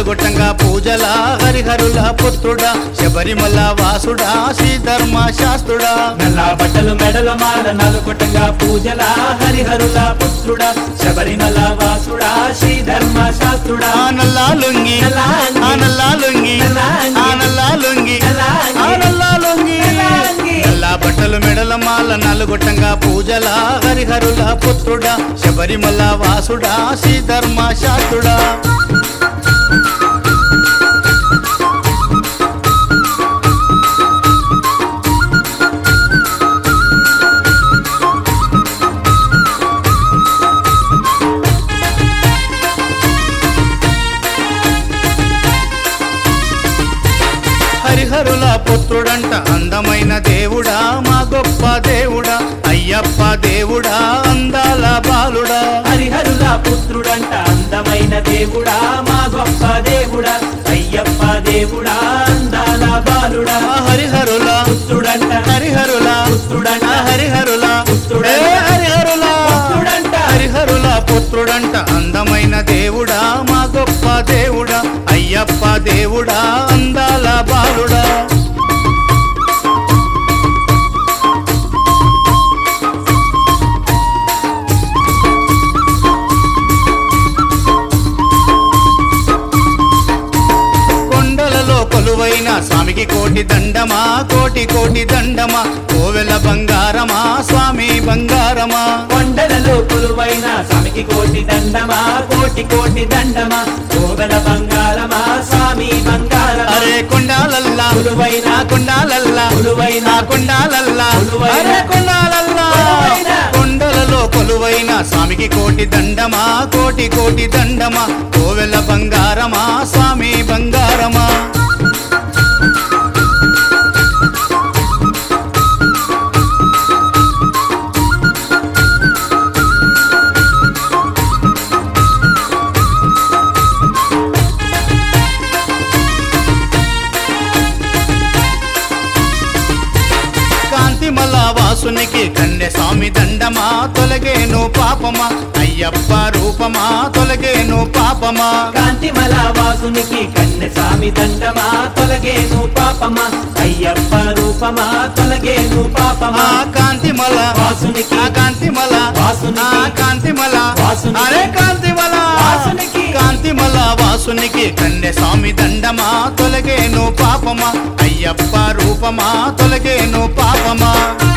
నలుగొట్టంగా పూజల హరిహరుల పుత్రుడా శబరిమల వాసుడా శ్రీధర్మ శాస్త్రుడా నల్ల బట్టలు మెడల మాల నలుకొట్టంగా పూజల హరిహరుల పుత్రుడా శబరిమల వాసుడా శ్రీధర్మ శాస్త్రుడా ఆ నల్లా లొంగి నల్లా అంగి. ఆ నల్లా లొంగి నల్లా అంగి. ఆ నల్లా లొంగి నల్లా అంగి. ఆ నల్లా లొంగి నల్లా అంగి. నల్లా బట్టలు మెడల మాల నలుగొట్టంగా పూజల హరిహరుల పుత్రుడా శబరిమల వాసుడా శ్రీధర్మ శాస్త్రుడా హరిహరుల పుత్రుడంట అందమైన దేవుడా మా గొప్ప దేవుడా అయ్యప్ప దేవుడా అందాల బాలుడా హరిహరుల పుత్రుడంట అందమైన దేవుడా మా గొప్ప దేవుడా అయ్యప్ప దేవుడా అందాల బాలుడా ఆ హరిహరుల పుత్రుడంట హరిహరుల పుత్రుడంట ఆ హరిహరుల పుత్రుడంట. ఏ హరిహరుల పుత్రుడంట. హరిహరుల పుత్రుడంట అందమైన దేవుడా మా గొప్ప దేవుడా అయ్యప్ప దేవుడా అందాల బాలుడా కొండలలో కొలువైన స్వామికి కోటి దండమా కోటి కోటి దండమా కోవెల బంగారమా స్వామి బంగారమా కొండలలో కొలువైన స్వామికి కోటి దండమా కోటి కోటి దండమా కోవెల బంగారమా స్వామి బంగారమా అరే కొండాలల్లా కొలువైన నా కొండాలల్లా కొలువైన నా కొండాలల్లా కొలువైన అరే కొండాలల్లా కొలువైన కొండలలో కొలువైన స్వామికి కోటి దండమా కోటి కోటి దండమా కోవెల బంగారమా స్వామి బంగారమా కాంతిమల వాసునికి కన్య స్వామి దండమా తొలగేను పాపమా అయ్యప్ప రూపమా తొలగేను పాపమా కాంతిమల వాసునికి కన్నె స్వామి దండమా తొలగేను పాపమా అయ్యప్ప రూపమా తొలగేను పాపమా ఆ కాంతిమల వాసునికి ఆ కాంతిమల వాసునికి ఆ కాంతిమల వాసునికి అరే కాంతిమల వాసునికి కాంతిమల వాసునికి కన్య స్వామి దండమా తొలగేను పాపమా అయ్యప్ప రూపమా తొలగేను పాపమా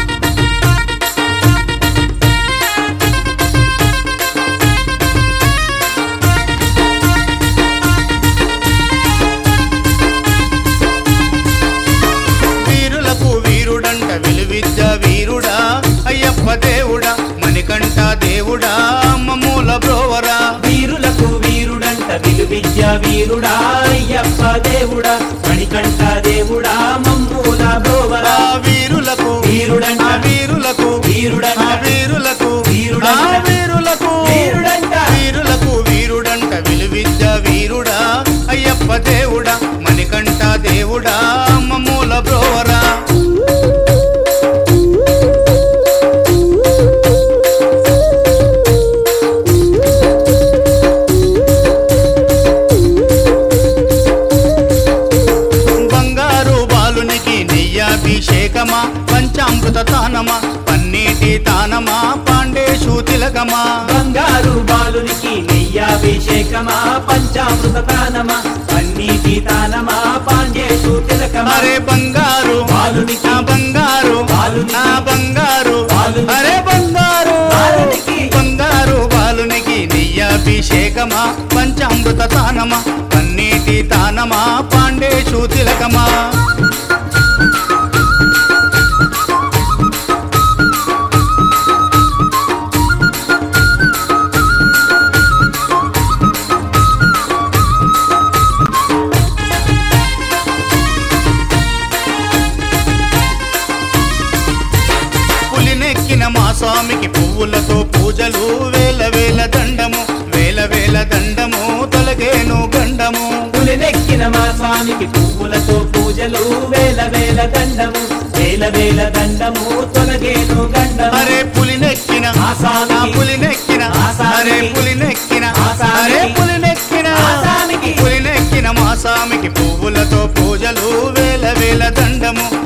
వీరులకు వీరుడంట విలువిద్య వీరుడా అయ్యప్ప దేవుడా మణికంఠ దేవుడా మమ్మూల బ్రోవరా వీరులకు వీరుడంట విలు విద్య వీరుడా అయ్యప్ప దేవుడా మణికంఠ దేవుడా మమ్మూల బ్రోవరా ఆ వీరులకు వీరుడంట. ఆ వీరులకు వీరుడంట. ఆ వీరులకు వీరుడంట. ఆ వీరులకు వీరుడంట. వీరులకు వీరుడంట విలువిద్య వీరుడా అయ్యప్ప దేవుడా మణికంఠ దేవుడా మమ్మూల బ్రోవరా బంగారు బాలునికి నెయ్యాభిషేకమా పంచామృత తానమా పన్నీటి తానమా పాండేశు తిలకమా బంగారు బాలునికి నెయ్యాభిషేకమా పంచామృత తానమా పన్నీటి తానమా పాండేశు తిలకమా అరే బంగారు బాలునికి నా బంగారు బాలునికి నా బంగారు బాలునికి అరే బంగారు బాలునికి బంగారు బాలునికి నెయ్యాభిషేకమా పంచామృత తానమా పన్నీటి తానమా పాండేశు తిలకమా పులినెక్కిన మా స్వామికి పువ్వులతో పూజలు వేల వేల దండము వేల వేల దండము తొలగేను గండము పులినెక్కిన మా స్వామికి పువ్వులతో పూజలు వేల వేల దండము వేల వేల దండము తొలగేను గండము అరే పులినెక్కిన ఆ స్వామికి. ఆ పులినెక్కిన ఆ స్వామికి. అరే పులినెక్కిన ఆ స్వామికి. అరే పులినెక్కిన ఆ స్వామికి. పులినెక్కిన వేల దండము